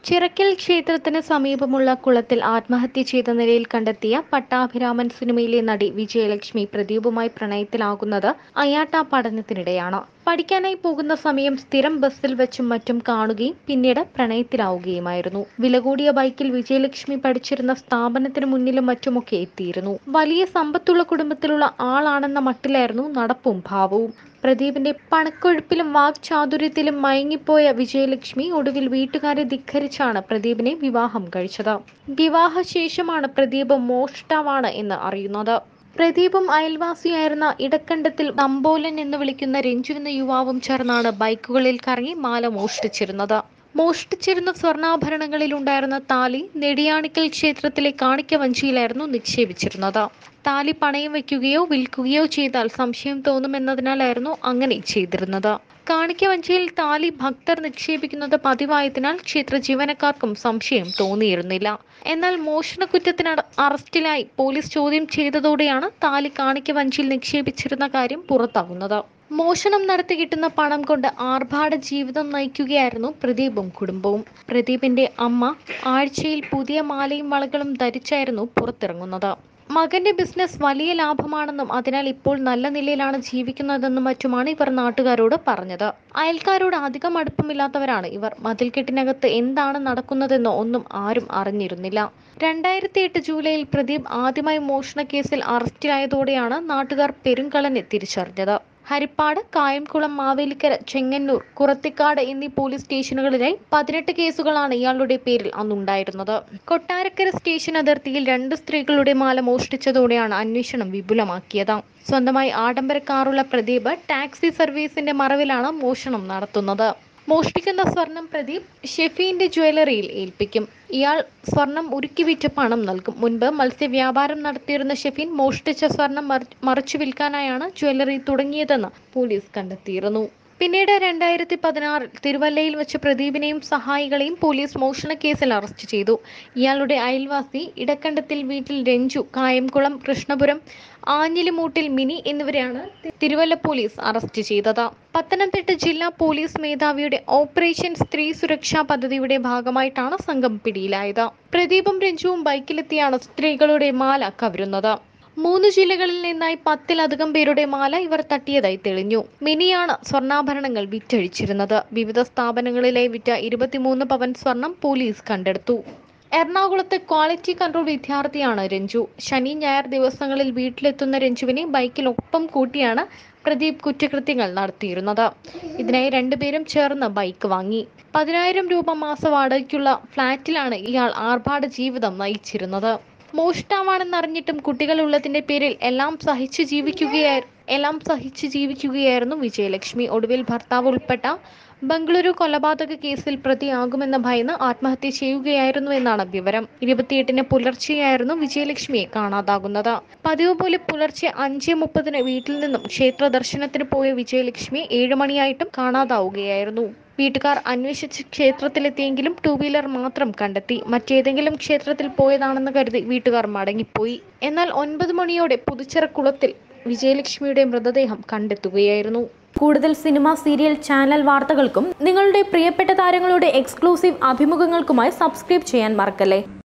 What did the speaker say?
ചിറക്കൽ ക്ഷേത്രത്തിന് സമീപമുള്ള കുളത്തിൽ ആത്മഹത്യ ചെയ്ത നിലയിൽ കണ്ടെത്തിയ പട്ടാഭിരാമൻ സിനിമയിലെ നടി വിജയലക്ഷ്മി പ്രദീപുമായി പ്രണയത്തിലാകുന്നത് അയാട്ട പഠനത്തിനിടെയാണ് പഠിക്കാനായി പോകുന്ന സമയം സ്ഥിരം ബസ്സിൽ വെച്ചും മറ്റും കാണുകയും പിന്നീട് പ്രണയത്തിലാവുകയുമായിരുന്നു വില കൂടിയ ബൈക്കിൽ വിജയലക്ഷ്മി പഠിച്ചിരുന്ന സ്ഥാപനത്തിന് മുന്നിലും മറ്റുമൊക്കെ എത്തിയിരുന്നു വലിയ സമ്പത്തുള്ള കുടുംബത്തിലുള്ള ആളാണെന്ന മട്ടിലായിരുന്നു നടപ്പും ഭാവവും പ്രദീപിന്റെ പണക്കൊഴുപ്പിലും വാക്ചാതുര്യത്തിലും മയങ്ങിപ്പോയ വിജയലക്ഷ്മി ഒടുവിൽ വീട്ടുകാരെ ധിക്കരിച്ചാണ് പ്രദീപിനെ വിവാഹം കഴിച്ചത് വിവാഹശേഷമാണ് പ്രദീപ് മോഷ്ടാവാണ് എന്ന് അറിയുന്നത് പ്രദീപും അയൽവാസിയായിരുന്ന ഇടക്കണ്ടത്തിൽ തമ്പോലൻ എന്ന് വിളിക്കുന്ന രഞ്ജു എന്ന യുവാവും ചേർന്നാണ് ബൈക്കുകളിൽ കറങ്ങി മാല മോഷ്ടിച്ചിരുന്നത് മോഷ്ടിച്ചിരുന്ന സ്വർണ്ണാഭരണങ്ങളിൽ ഉണ്ടായിരുന്ന താലി നെടിയാണിക്കൽ ക്ഷേത്രത്തിലെ കാണിക്ക വഞ്ചിയിലായിരുന്നു നിക്ഷേപിച്ചിരുന്നത് താലി പണയം വെക്കുകയോ വിൽക്കുകയോ ചെയ്താൽ സംശയം തോന്നുമെന്നതിനാലായിരുന്നു അങ്ങനെ ചെയ്തിരുന്നത് കാണിക്ക വഞ്ചിയിൽ താലി ഭക്തർ നിക്ഷേപിക്കുന്നത് പതിവായതിനാൽ ക്ഷേത്ര ജീവനക്കാർക്കും സംശയം തോന്നിയിരുന്നില്ല എന്നാൽ മോഷണക്കുറ്റത്തിന് അറസ്റ്റിലായി പോലീസ് ചോദ്യം ചെയ്തതോടെയാണ് താലി കാണിക്ക വഞ്ചിയിൽ നിക്ഷേപിച്ചിരുന്ന കാര്യം പുറത്താകുന്നത് മോഷണം നടത്തി കിട്ടുന്ന പണം കൊണ്ട് ആർഭാട ജീവിതം നയിക്കുകയായിരുന്നു പ്രദീപും കുടുംബവും പ്രദീപിന്റെ അമ്മ ആഴ്ചയിൽ പുതിയ മാലയും വളകളും ധരിച്ചായിരുന്നു പുറത്തിറങ്ങുന്നത് മകന്റെ ബിസിനസ് വലിയ ലാഭമാണെന്നും അതിനാൽ ഇപ്പോൾ നല്ല നിലയിലാണ് ജീവിക്കുന്നതെന്നും മറ്റുമാണ് ഇവർ നാട്ടുകാരോട് പറഞ്ഞത് അയൽക്കാരോട് അധികം അടുപ്പമില്ലാത്തവരാണ് ഇവർ മതിൽക്കെട്ടിനകത്ത് എന്താണ് നടക്കുന്നതെന്നോ ഒന്നും ആരും അറിഞ്ഞിരുന്നില്ല രണ്ടായിരത്തി എട്ട് ജൂലൈയിൽ പ്രദീപ് ആദ്യമായി മോഷണ കേസിൽ അറസ്റ്റിലായതോടെയാണ് നാട്ടുകാർ പെരുങ്കളനെ തിരിച്ചറിഞ്ഞത് ഹരിപ്പാട് കായംകുളം മാവേലിക്കര ചെങ്ങന്നൂർ കുറത്തിക്കാട് എന്നീ പോലീസ് സ്റ്റേഷനുകളിലായി പതിനെട്ട് കേസുകളാണ് ഇയാളുടെ പേരിൽ അന്നുണ്ടായിരുന്നത് കൊട്ടാരക്കര സ്റ്റേഷൻ അതിർത്തിയിൽ രണ്ട് സ്ത്രീകളുടെ മാല മോഷ്ടിച്ചതോടെയാണ് അന്വേഷണം വിപുലമാക്കിയത് സ്വന്തമായി ആഡംബര കാറുള്ള പ്രദീപ് ടാക്സി സർവീസിന്റെ മറവിലാണ് മോഷണം നടത്തുന്നത് മോഷ്ടിക്കുന്ന സ്വർണം പ്രദീപ് ഷെഫീന്റെ ജ്വല്ലറിയിൽ ഏൽപ്പിക്കും ഇയാൾ സ്വർണം ഉരുക്കി വിറ്റ് പണം നൽകും മുൻപ് മത്സ്യവ്യാപാരം നടത്തിയിരുന്ന ഷെഫീൻ മോഷ്ടിച്ച സ്വർണം മറിച്ചു വിൽക്കാനായാണ് ജ്വല്ലറി തുടങ്ങിയതെന്ന് പോലീസ് കണ്ടെത്തിയിരുന്നു പിന്നീട് രണ്ടായിരത്തി പതിനാറിൽ തിരുവല്ലയിൽ വെച്ച് പ്രദീപിനെയും സഹായികളെയും പോലീസ് മോഷണ കേസിൽ അറസ്റ്റ് ചെയ്തു ഇയാളുടെ അയൽവാസി ഇടക്കണ്ടത്തിൽ വീട്ടിൽ രഞ്ജു കായംകുളം കൃഷ്ണപുരം ആഞ്ഞിലിമൂട്ടിൽ മിനി എന്നിവരെയാണ് തിരുവല്ല പോലീസ് അറസ്റ്റ് ചെയ്തത് പത്തനംതിട്ട ജില്ലാ പോലീസ് മേധാവിയുടെ ഓപ്പറേഷൻ സ്ത്രീ സുരക്ഷാ പദ്ധതിയുടെ ഭാഗമായിട്ടാണ് സംഘം പിടിയിലായത് പ്രദീപും രഞ്ജുവും ബൈക്കിലെത്തിയാണ് സ്ത്രീകളുടെ മാല കവരുന്നത് മൂന്ന് ജില്ലകളിൽ നിന്നായി പത്തിലധികം പേരുടെ മാല ഇവർ തട്ടിയതായി തെളിഞ്ഞു മിനിയാണ് സ്വർണ്ണാഭരണങ്ങൾ വിറ്റഴിച്ചിരുന്നത് വിവിധ സ്ഥാപനങ്ങളിലായി വിറ്റ ഇരുപത്തിമൂന്ന് പവൻ സ്വർണം പോലീസ് കണ്ടെടുത്തു എറണാകുളത്തെ ക്വാളിറ്റി കൺട്രോൾ വിദ്യാർത്ഥിയാണ് രഞ്ജു ശനി ഞായർ ദിവസങ്ങളിൽ വീട്ടിലെത്തുന്ന രഞ്ജുവിനെ ബൈക്കിൽ ഒപ്പം കൂട്ടിയാണ് പ്രദീപ് കുറ്റകൃത്യങ്ങൾ നടത്തിയിരുന്നത് ഇതിനായി രണ്ടുപേരും ചേർന്ന് ബൈക്ക് വാങ്ങി പതിനായിരം രൂപ മാസ വാടകയ്ക്കുള്ള ഫ്ളാറ്റിലാണ് ഇയാൾ ആർഭാട ജീവിതം നയിച്ചിരുന്നത് മോഷ്ടാവാണെന്നറിഞ്ഞിട്ടും കുട്ടികളുള്ളതിന്റെ പേരിൽ എല്ലാം സഹിച്ചു ജീവിക്കുകയായി എല്ലാം സഹിച്ചു ജീവിക്കുകയായിരുന്നു വിജയലക്ഷ്മി ഒടുവിൽ ഭർത്താവ് ഉൾപ്പെട്ട ബംഗളൂരു കൊലപാതക കേസിൽ പ്രതിയാകുമെന്ന ഭയന്ന് ആത്മഹത്യ ചെയ്യുകയായിരുന്നു എന്നാണ് വിവരം ഇരുപത്തിയെട്ടിന് പുലർച്ചെയായിരുന്നു വിജയലക്ഷ്മിയെ കാണാതാകുന്നത് പതിവ് പോലെ പുലർച്ചെ അഞ്ച് മുപ്പതിന് വീട്ടിൽ നിന്നും ക്ഷേത്ര ദർശനത്തിന് പോയ വിജയലക്ഷ്മി ഏഴ് മണിയായിട്ടും കാണാതാവുകയായിരുന്നു വീട്ടുകാർ അന്വേഷിച്ച് ക്ഷേത്രത്തിലെത്തിയെങ്കിലും ടൂ വീലർ മാത്രം കണ്ടെത്തി മറ്റേതെങ്കിലും ക്ഷേത്രത്തിൽ പോയതാണെന്ന് കരുതി വീട്ടുകാർ മടങ്ങിപ്പോയി എന്നാൽ ഒൻപത് മണിയോടെ പുതുച്ചിറ കുളത്തിൽ വിജയലക്ഷ്മിയുടെ മൃതദേഹം കണ്ടെത്തുകയായിരുന്നു കൂടുതൽ സിനിമ സീരിയൽ ചാനൽ വാർത്തകൾക്കും നിങ്ങളുടെ പ്രിയപ്പെട്ട താരങ്ങളുടെ എക്സ്ക്ലൂസീവ് അഭിമുഖങ്ങൾക്കുമായി സബ്സ്ക്രൈബ് ചെയ്യാൻ മറക്കല്ലേ